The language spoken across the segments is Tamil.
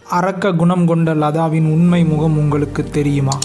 அரக்க குணம் கொண்ட லதாவின் உண்மை முகம் உங்களுக்கு தெரியுமா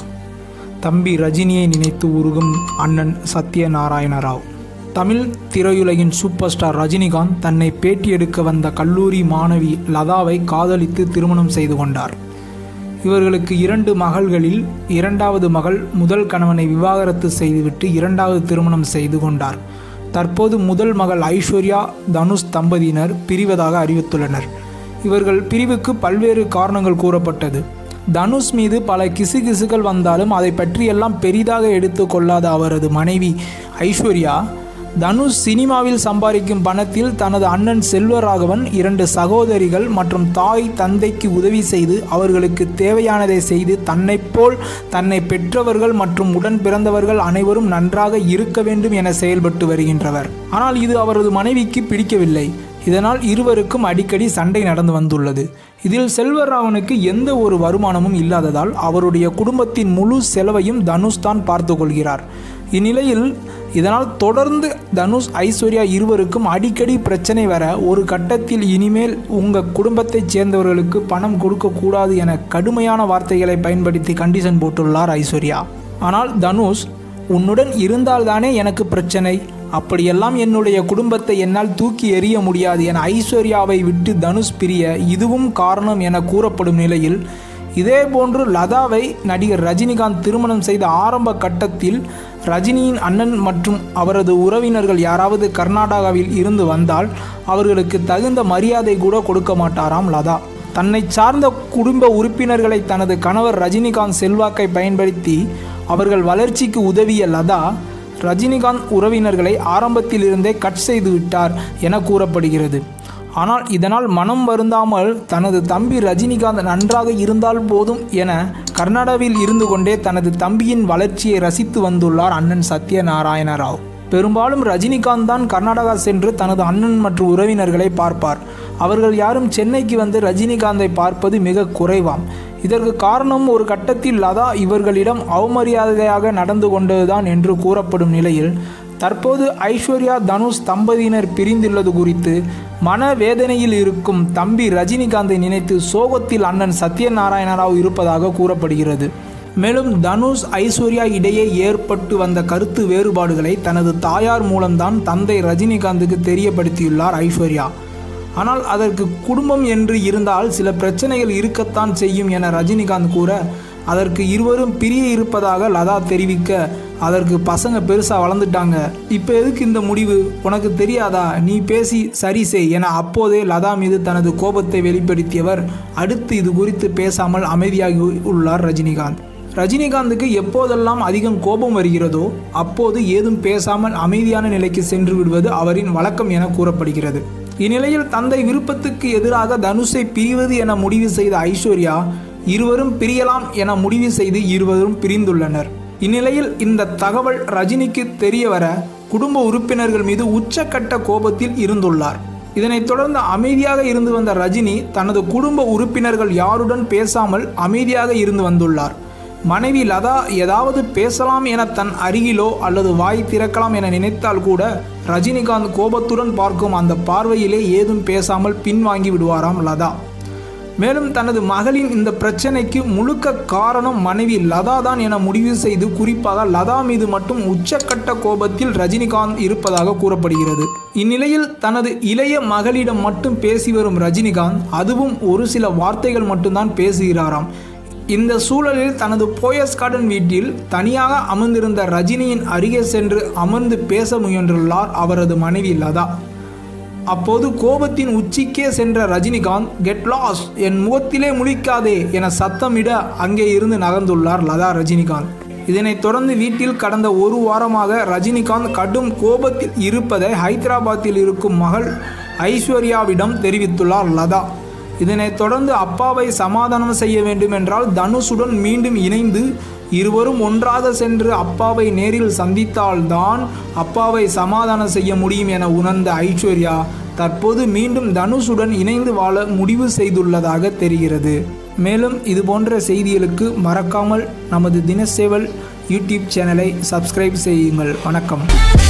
தம்பி ரஜினியை நினைத்து உருகும் அண்ணன் சத்யநாராயண ராவ் தமிழ் திரையுலகின் சூப்பர் ஸ்டார் ரஜினிகாந்த் தன்னை பேட்டி எடுக்க வந்த கல்லூரி மாணவி லதாவை காதலித்து திருமணம் செய்து கொண்டார் இவர்களுக்கு இரண்டு மகள்களில் இரண்டாவது மகள் முதல் கணவனை விவாகரத்து செய்துவிட்டு இரண்டாவது திருமணம் செய்து கொண்டார் தற்போது முதல் மகள் ஐஸ்வர்யா தனுஷ் தம்பதியினர் பிரிவதாக அறிவித்துள்ளனர் இவர்கள் பிரிவுக்கு பல்வேறு காரணங்கள் கூறப்பட்டது தனுஷ் மீது பல கிசுகிசுகள் வந்தாலும் அதை பற்றியெல்லாம் பெரிதாக எடுத்துக்கொள்ளாத அவரது மனைவி ஐஸ்வர்யா தனுஷ் சினிமாவில் சம்பாதிக்கும் பணத்தில் தனது அண்ணன் செல்வராகவன் இரண்டு சகோதரிகள் மற்றும் தாய் தந்தைக்கு உதவி செய்து அவர்களுக்கு தேவையானதை செய்து தன்னைப் போல் தன்னை பெற்றவர்கள் மற்றும் உடன் பிறந்தவர்கள் அனைவரும் நன்றாக இருக்க வேண்டும் என செயல்பட்டு வருகின்றவர் ஆனால் இது அவரது மனைவிக்கு பிடிக்கவில்லை இதனால் இருவருக்கும் அடிக்கடி சண்டை நடந்து வந்துள்ளது இதில் செல்வராவனுக்கு எந்த ஒரு வருமானமும் இல்லாததால் அவருடைய குடும்பத்தின் முழு செலவையும் தனுஷ் தான் பார்த்து கொள்கிறார் இந்நிலையில் இதனால் தொடர்ந்து தனுஷ் ஐஸ்வர்யா இருவருக்கும் அடிக்கடி பிரச்சனை வர ஒரு கட்டத்தில் இனிமேல் உங்கள் குடும்பத்தைச் சேர்ந்தவர்களுக்கு பணம் கொடுக்கக்கூடாது என கடுமையான வார்த்தைகளை பயன்படுத்தி கண்டிஷன் போட்டுள்ளார் ஐஸ்வர்யா ஆனால் தனுஷ் உன்னுடன் இருந்தால்தானே எனக்கு பிரச்சனை அப்படியெல்லாம் என்னுடைய குடும்பத்தை என்னால் தூக்கி எறிய முடியாது என ஐஸ்வர்யாவை விட்டு தனுஷ் பிரிய இதுவும் காரணம் என கூறப்படும் நிலையில் இதேபோன்று லதாவை நடிகர் ரஜினிகாந்த் திருமணம் செய்த ஆரம்ப கட்டத்தில் ரஜினியின் அண்ணன் மற்றும் அவரது உறவினர்கள் யாராவது கர்நாடகாவில் இருந்து வந்தால் அவர்களுக்கு தகுந்த மரியாதை கூட கொடுக்க மாட்டாராம் லதா தன்னை சார்ந்த குடும்ப உறுப்பினர்களை தனது கணவர் ரஜினிகாந்த் செல்வாக்கை பயன்படுத்தி அவர்கள் வளர்ச்சிக்கு உதவிய லதா ரஜினிகாந்த் உறவினர்களை ஆரம்பத்திலிருந்தே கட் செய்து விட்டார் என கூறப்படுகிறது ஆனால் இதனால் மனம் வருந்தாமல் தனது தம்பி ரஜினிகாந்த் நன்றாக இருந்தால் போதும் என கர்நாடகாவில் இருந்து கொண்டே தனது தம்பியின் வளர்ச்சியை ரசித்து வந்துள்ளார் அண்ணன் சத்யநாராயண ராவ் பெரும்பாலும் ரஜினிகாந்த் தான் கர்நாடகா சென்று தனது அண்ணன் மற்றும் உறவினர்களை பார்ப்பார் அவர்கள் யாரும் சென்னைக்கு வந்து ரஜினிகாந்தை பார்ப்பது மிக குறைவாம் இதற்கு காரணம் ஒரு கட்டத்தில் லதா இவர்களிடம் அவமரியாதையாக நடந்து கொண்டதுதான் என்று கூறப்படும் நிலையில் தற்போது ஐஸ்வர்யா தனுஷ் தம்பதியினர் பிரிந்துள்ளது குறித்து மனவேதனையில் இருக்கும் தம்பி ரஜினிகாந்தை நினைத்து சோகத்தில் அண்ணன் சத்யநாராயண ராவ் இருப்பதாக கூறப்படுகிறது மேலும் தனுஷ் ஐஸ்வர்யா இடையே ஏற்பட்டு வந்த கருத்து வேறுபாடுகளை தனது தாயார் மூலம்தான் தந்தை ரஜினிகாந்துக்கு தெரியப்படுத்தியுள்ளார் ஐஸ்வர்யா ஆனால் அதற்கு குடும்பம் என்று இருந்தால் சில பிரச்சனைகள் இருக்கத்தான் செய்யும் என ரஜினிகாந்த் கூற அதற்கு இருவரும் பிரிய இருப்பதாக லதா தெரிவிக்க அதற்கு பசங்க பெருசாக வளர்ந்துட்டாங்க இப்போ எதுக்கு இந்த முடிவு உனக்கு தெரியாதா நீ பேசி சரி செய் என அப்போதே லதா மீது தனது கோபத்தை வெளிப்படுத்தியவர் அடுத்து இது குறித்து பேசாமல் அமைதியாகி உள்ளார் ரஜினிகாந்த் ரஜினிகாந்துக்கு எப்போதெல்லாம் அதிகம் கோபம் வருகிறதோ அப்போது ஏதும் பேசாமல் அமைதியான நிலைக்கு சென்று விடுவது அவரின் வழக்கம் என கூறப்படுகிறது இந்நிலையில் தந்தை விருப்பத்துக்கு எதிராக தனுஷை பிரிவது என முடிவு செய்த ஐஸ்வர்யா இருவரும் பிரியலாம் என முடிவு செய்து இருவரும் பிரிந்துள்ளனர் இந்நிலையில் இந்த தகவல் ரஜினிக்கு தெரிய வர குடும்ப உறுப்பினர்கள் மீது உச்சக்கட்ட கோபத்தில் இருந்துள்ளார் இதனைத் தொடர்ந்து அமைதியாக இருந்து வந்த ரஜினி தனது குடும்ப உறுப்பினர்கள் யாருடன் பேசாமல் அமைதியாக இருந்து வந்துள்ளார் மனைவி லதா ஏதாவது பேசலாம் என தன் அருகிலோ அல்லது வாய் திறக்கலாம் என நினைத்தால் கூட ரஜினிகாந்த் கோபத்துடன் பார்க்கும் அந்த பார்வையிலே ஏதும் பேசாமல் பின்வாங்கி விடுவாராம் லதா மேலும் தனது மகளின் இந்த பிரச்சனைக்கு முழுக்க காரணம் மனைவி லதா தான் என முடிவு செய்து குறிப்பாக லதா மீது மட்டும் உச்சக்கட்ட கோபத்தில் ரஜினிகாந்த் இருப்பதாக கூறப்படுகிறது இந்நிலையில் தனது இளைய மகளிடம் மட்டும் பேசி வரும் ரஜினிகாந்த் அதுவும் ஒரு சில வார்த்தைகள் மட்டும்தான் பேசுகிறாராம் இந்த சூழலில் தனது போயஸ் கார்டன் வீட்டில் தனியாக அமர்ந்திருந்த ரஜினியின் அருகே சென்று அமர்ந்து பேச முயன்றுள்ளார் அவரது மனைவி லதா அப்போது கோபத்தின் உச்சிக்கே சென்ற ரஜினிகாந்த் கெட் லாஸ் என் முகத்திலே முழிக்காதே என சத்தமிட அங்கே இருந்து நகர்ந்துள்ளார் லதா ரஜினிகாந்த் இதனைத் தொடர்ந்து வீட்டில் கடந்த ஒரு வாரமாக ரஜினிகாந்த் கடும் கோபத்தில் இருப்பதை ஹைதராபாத்தில் இருக்கும் மகள் ஐஸ்வர்யாவிடம் தெரிவித்துள்ளார் லதா இதனைத் தொடர்ந்து அப்பாவை சமாதானம் செய்ய வேண்டும் என்றால் தனுஷுடன் மீண்டும் இணைந்து இருவரும் ஒன்றாக சென்று அப்பாவை நேரில் சந்தித்தால்தான் அப்பாவை சமாதானம் செய்ய முடியும் என உணர்ந்த ஐஸ்வர்யா தற்போது மீண்டும் தனுஷுடன் இணைந்து வாழ முடிவு செய்துள்ளதாக தெரிகிறது மேலும் இது போன்ற செய்திகளுக்கு மறக்காமல் நமது தினசேவல் யூடியூப் சேனலை சப்ஸ்கிரைப் செய்யுங்கள் வணக்கம்